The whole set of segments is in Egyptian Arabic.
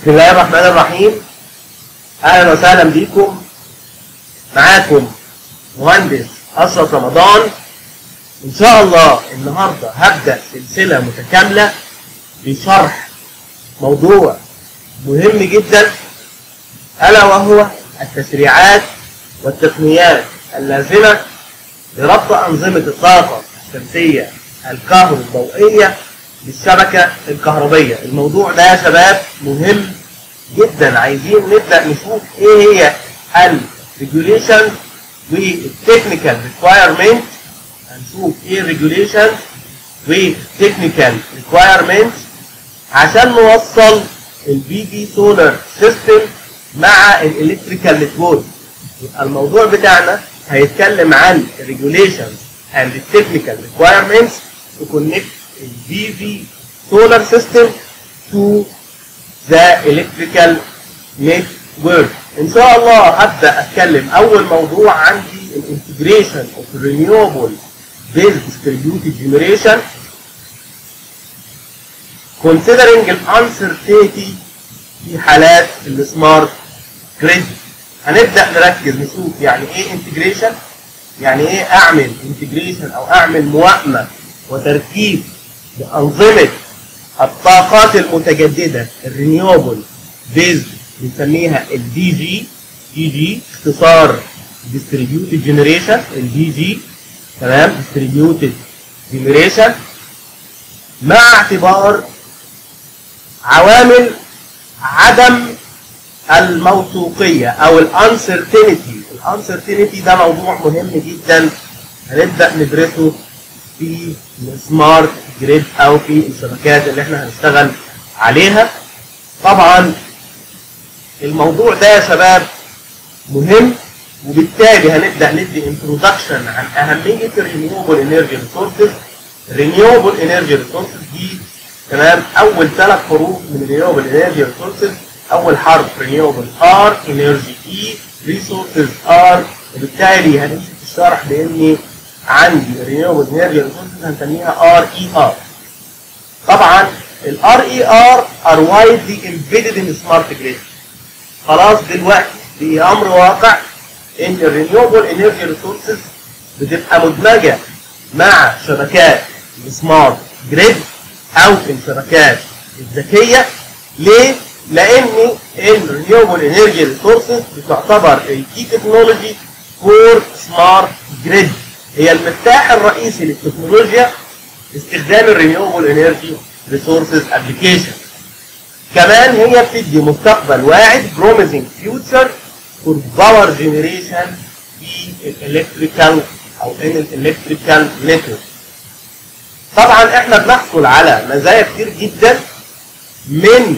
بسم الله الرحمن الرحيم اهلا وسهلا بيكم معاكم مهندس اشرف رمضان ان شاء الله النهارده هبدا سلسله متكامله لشرح موضوع مهم جدا الا وهو التشريعات والتقنيات اللازمه لربط انظمه الطاقه الشمسيه الكهروضوئيه بالشبكه الكهربيه الموضوع ده يا شباب مهم جدا عايزين نبدا نشوف ايه هي الريجوليشن والتكنيكال ريكوايرمنت هنشوف ايه الريجوليشن والتكنيكال ريكوايرمنت عشان نوصل البي في سولار سيستم مع الالكتريكال نتورك يبقى الموضوع بتاعنا هيتكلم عن regulations and the technical requirements to connect the PV solar system to the electrical network. ان شاء الله هبدا اتكلم اول موضوع عندي الانتجريشن اوف renewable based distributed generation considering الانسرتينتي في حالات السمارت جريد هنبدا نركز نشوف يعني ايه انتجريشن يعني ايه اعمل انتجريشن او اعمل موائمه وتركيب لانظمه الطاقات المتجدده الرينيوبل بيز بنسميها الدي جي دي جي اختصار ديستريبيوتد جنريشن الدي جي تمام ديستريبيوتد جنريشن مع اعتبار عوامل عدم الموثوقية أو الانسرتينتي الانسرتينتي ده موضوع مهم جدا هنبدأ ندرسه في السمارت جريد أو في الشبكات اللي احنا هنشتغل عليها طبعا الموضوع ده يا شباب مهم وبالتالي هنبدأ ندي انترودكشن عن أهمية الرينيوبل انرجي ريسورسز الرينيوبل انرجي ريسورسز دي تمام أول ثلاث حروف من الرينيوبل انرجي ريسورسز اول حرف renewable R energy E resources R وبالتالي هنمشي في الشرح باني عندي renewable energy resources هنسميها RER طبعا ال RER are widely embedded in smart grid خلاص دلوقتي دي امر واقع ان ال renewable energy resources بتبقى مدمجه مع شبكات السمارت جريد او الشبكات الذكيه ليه؟ لان الرينيوبل انرجي ريسورسز بتعتبر الكي تكنولوجي فور سمارت جريد هي المفتاح الرئيسي للتكنولوجيا استخدام الرينيوبل انرجي ريسورسز ابلكيشن كمان هي بتدي مستقبل واعد بروميسنج فيوتشر فور باور جنريشن في الالكتريكال او ان الالكتريكال نتورك طبعا احنا بنحصل على مزايا كتير جدا من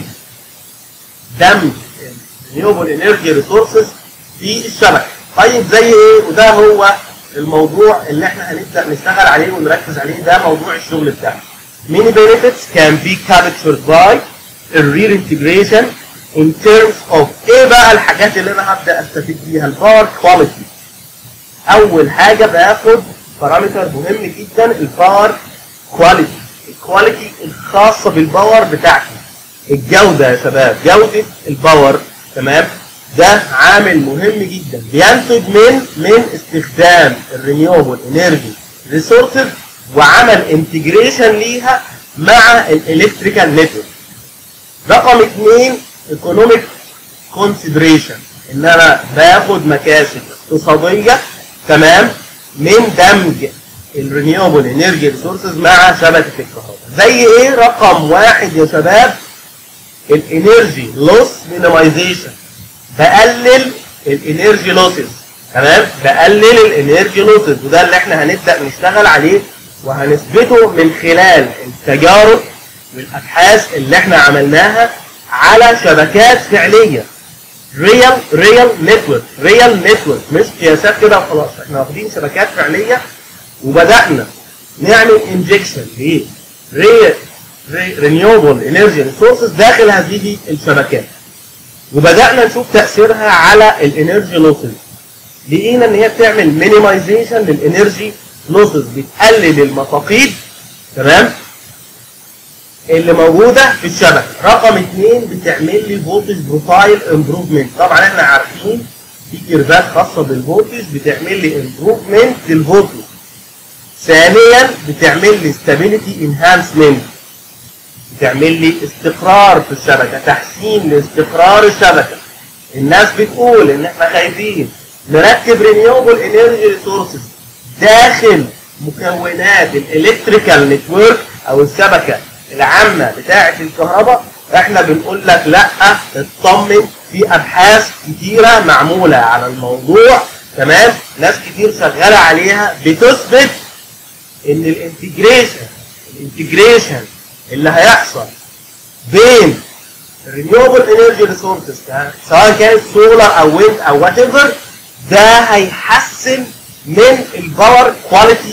دمج رينيوبل انرجي ريسورسز في الشبكه طيب زي ايه وده هو الموضوع اللي احنا هنبدا نشتغل عليه ونركز عليه ده موضوع الشغل بتاعنا many benefits can be captured by a rear integration in terms of ايه بقى الحاجات اللي انا هبدا استفيد بيها الباور كواليتي اول حاجه باخد بارامتر مهم جدا الباور كواليتي الكواليتي الخاصه بالباور بتاعتي الجودة يا شباب جودة الباور تمام ده عامل مهم جدا بينتج من من استخدام الرينيوبل انرجي ريسورسز وعمل انتجريشن ليها مع الالكتريكال نتورك رقم اثنين ايكونوميك كونسيدريشن ان انا باخد مكاسب اقتصاديه تمام من دمج الرينيوبل انرجي ريسورسز مع شبكه الكهرباء زي ايه رقم واحد يا شباب الانرجي لوس مينيمايزيشن بقلل الانرجي لوسز تمام بقلل الانرجي لوسز وده اللي احنا هنبدا نشتغل عليه وهنثبته من خلال التجارب والابحاث اللي احنا عملناها على شبكات فعليه ريال ريال نتورك ريال نتورك مش قياسات كده وخلاص احنا واخدين شبكات فعليه وبدانا نعمل انجكشن ليه ريال رينيوبل انرجي ريسورسز داخل هذه الشبكات وبدانا نشوف تاثيرها على الانرجي لوسز لقينا ان هي بتعمل مينيمايزيشن للانرجي لوسز بتقلل المفاقيد تمام اللي موجوده في الشبكه رقم اثنين بتعمل لي فولتج بروفايل امبروفمنت طبعا احنا عارفين في كيرفات خاصه بالفولتج بتعمل لي امبروفمنت للفولتج ثانيا بتعمل لي ستابيليتي انهانسمنت بتعمل لي استقرار في الشبكه تحسين لاستقرار الشبكه الناس بتقول ان احنا خايفين نركب رينيوبل انرجي ريسورسز داخل مكونات الالكتريكال نتورك او الشبكه العامه بتاعه الكهرباء احنا بنقول لك لا اطمن في ابحاث كتيره معموله على الموضوع تمام ناس كتير شغاله عليها بتثبت ان الانتجريشن الانتجريشن اللي هيحصل بين الرينيوبل انرجي ريسورسز سواء كانت سولار او ويند او وات ايفر ده هيحسن من الباور كواليتي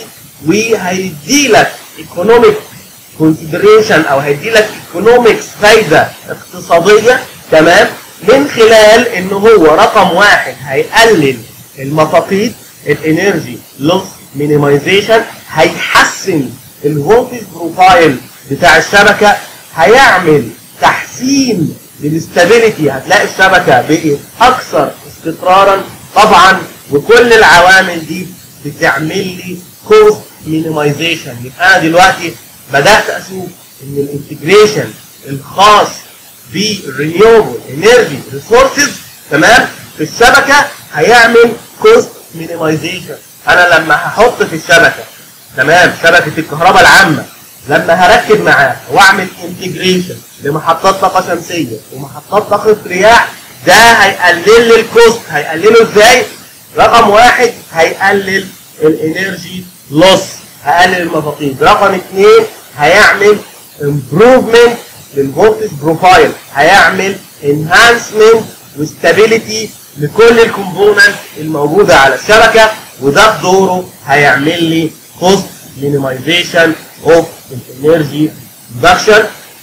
وهيدي لك ايكونوميك كونسيدريشن او هيدي لك ايكونومكس فايده اقتصاديه تمام من خلال ان هو رقم واحد هيقلل المفاقيد الانرجي لوس مينيمايزيشن هيحسن الفولتج بروفايل بتاع الشبكه هيعمل تحسين للاستابيليتي هتلاقي الشبكه بقت اكثر استقرارا طبعا وكل العوامل دي بتعمل لي كوست مينيمايزيشن يبقى انا دلوقتي بدات اشوف ان الانتجريشن الخاص بالرينيوبل انرجي ريسورسز تمام في الشبكه هيعمل كوست مينيمايزيشن انا لما هحط في الشبكه تمام شبكه الكهرباء العامه لما هركب معاها واعمل انتجريشن لمحطات طاقه شمسيه ومحطات طاقه رياح ده هيقلل لي الكوست هيقلله ازاي؟ رقم واحد هيقلل الانرجي لوس هقلل المفاقيد رقم اثنين هيعمل امبروفمنت للفولتج بروفايل هيعمل انهانسمنت وستابيليتي لكل الكومبوننت الموجوده على الشبكه وده بدوره هيعمل لي كوست مينيمايزيشن اوف الانرجي برودكشن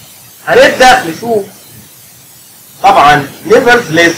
هنبدا نشوف طبعا نيفرزليس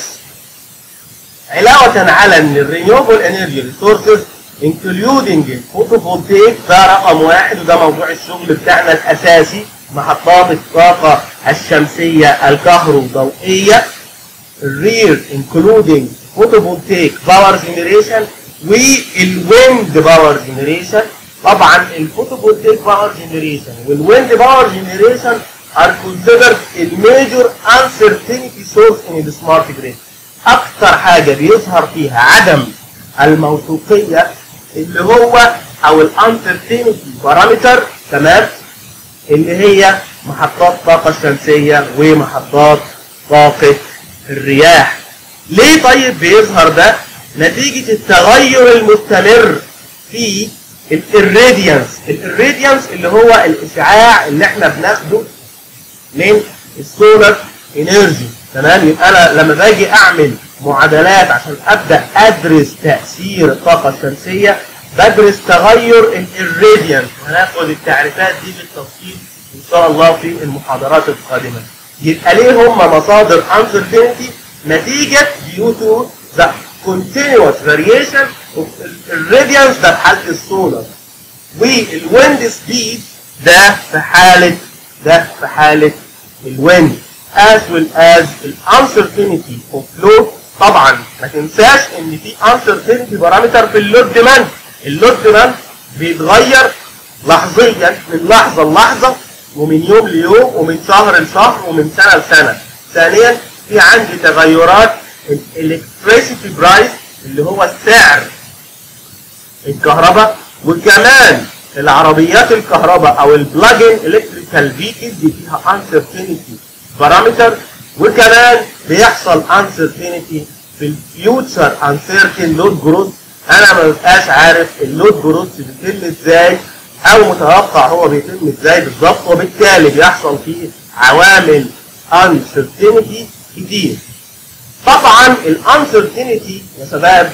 علاوه على ان الرينيوبل انرجي ريسورسز انكلودنج الفوتوفولتيك ده رقم واحد وده موضوع الشغل بتاعنا الاساسي محطات الطاقه الشمسيه الكهروضوئيه الرير انكلودنج فوتوفولتيك باور جنريشن والويند باور جنريشن طبعا الفوتوفولتيك باور جنريشن والويند باور جنريشن are considered a major uncertainty source in the smart grid. أكثر حاجة بيظهر فيها عدم الموثوقية اللي هو أو الانسرتينتي بارامتر تمام اللي هي محطات الطاقة الشمسية ومحطات طاقة الرياح. ليه طيب بيظهر ده؟ نتيجة التغير المستمر في الirradiance الirradiance اللي هو الإشعاع اللي احنا بناخده من السولار انرجي تمام يبقى انا لما باجي اعمل معادلات عشان ابدا ادرس تاثير الطاقه الشمسيه بدرس تغير الراديانس هناخد التعريفات دي بالتفصيل ان شاء الله في المحاضرات القادمه يبقى ليه هم مصادر uncertainty نتيجه due to the continuous variation of الراديانس ده في حاله السولار والويند سبيد ده في حاله ده في حالة الويند as well as ال uncertainty of load طبعا ما تنساش ان في uncertainty بارامتر في اللود ديماند اللود ديماند بيتغير لحظيا من لحظة للحظة ومن يوم ليوم ومن شهر لشهر ومن سنة لسنة ثانيا في عندي تغيرات الالكتريسيتي برايس اللي هو سعر الكهرباء وكمان العربيات الكهرباء او البلاجن الكتريكال فيكلز دي فيها uncertainty بارامتر وكمان بيحصل uncertainty في الفيوتشر uncertain لود جروث انا ما ببقاش عارف اللود جروث بيتم ازاي او متوقع هو بيتم ازاي بالظبط وبالتالي بيحصل فيه عوامل uncertainty كتير طبعا الانسرتينتي يا شباب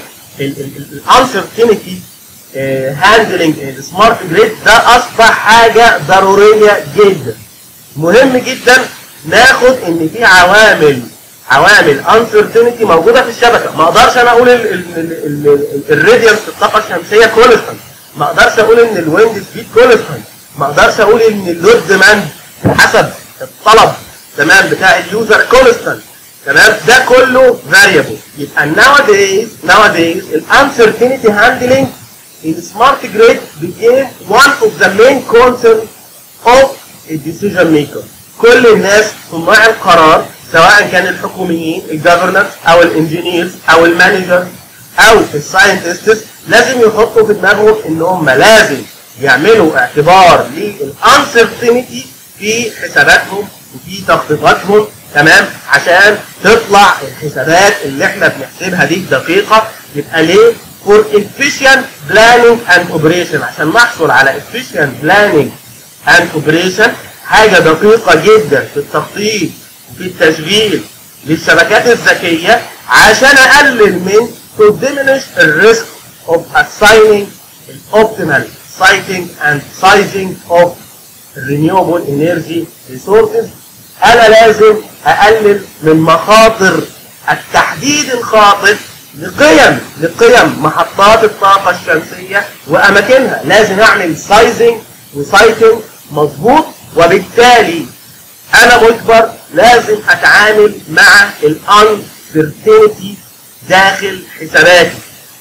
الانسرتينتي هاندلنج السمارت جريد ده اصبح حاجه ضروريه جدا مهم جدا ناخد ان في عوامل عوامل انسرتينتي موجوده في الشبكه ما اقدرش انا اقول الراديانس في الطاقه الشمسيه كونستنت ما اقدرش اقول ان الويند سبيد كونستنت ما اقدرش اقول ان اللود ديماند حسب الطلب تمام بتاع اليوزر كونستانت تمام ده كله variable يبقى nowadays nowadays ال uncertainty handling in smart grid became one of the main concerns of a decision maker كل الناس صناع القرار سواء كان الحكوميين الجفرنرز او الانجينيرز او المانجرز او الساينتستس لازم يحطوا في دماغهم ان هم لازم يعملوا اعتبار للانسرتينتي في حساباتهم وفي تخطيطاتهم تمام عشان تطلع الحسابات اللي احنا بنحسبها دي دقيقه يبقى ليه؟ for efficient planning and operation عشان نحصل على efficient planning and operation حاجه دقيقه جدا في التخطيط وفي التشغيل للشبكات الذكيه عشان اقلل من to diminish the risk of assigning optimal siting and sizing of renewable energy resources انا لازم اقلل من مخاطر التحديد الخاطئ لقيم لقيم محطات الطاقة الشمسية وأماكنها لازم أعمل سايزنج وسايتنج مظبوط وبالتالي أنا مجبر لازم أتعامل مع الانسرتينتي داخل حساباتي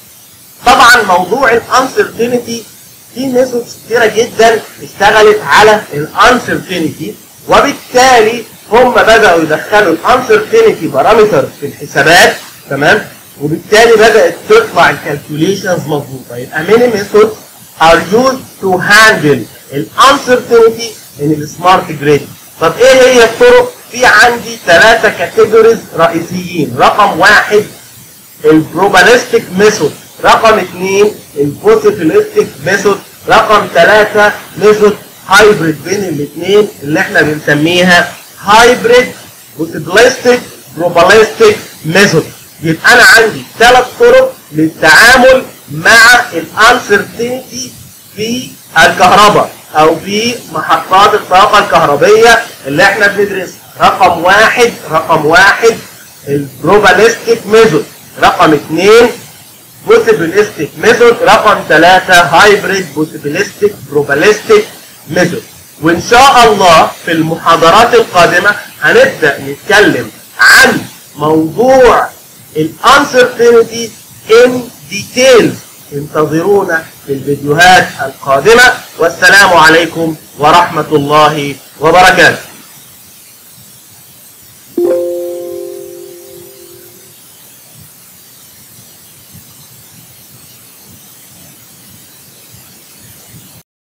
طبعا موضوع الانسرتينتي في ميثودز كتيرة جدا اشتغلت على الانسرتينتي وبالتالي هم بدأوا يدخلوا الانسرتينتي بارامتر في الحسابات تمام وبالتالي بدأت تطلع الكالكوليشنز مظبوطة يبقى many methods are used to handle الانسرتينتي in السمارت جريد طب ايه هي الطرق؟ في عندي ثلاثة كاتيجوريز رئيسيين رقم واحد البروبابيلستيك ميثود رقم اثنين البوسيبيلستيك ميثود رقم ثلاثة ميثود هايبريد بين الاثنين اللي احنا بنسميها هايبريد بوسيبيلستيك بروبابيلستيك ميثود يبقى انا عندي ثلاث طرق للتعامل مع الانسرتينتي في الكهرباء او في محطات الطاقه الكهربيه اللي احنا بندرسها رقم واحد رقم واحد البروبابيلستيك ميثود رقم اثنين بوسيبيلستيك ميثود رقم ثلاثة هايبريد بوسيبيلستيك بروبابيلستيك ميثود وان شاء الله في المحاضرات القادمة هنبدأ نتكلم عن موضوع الانسرتينتي ان ديتيلز انتظرونا في الفيديوهات القادمة والسلام عليكم ورحمة الله وبركاته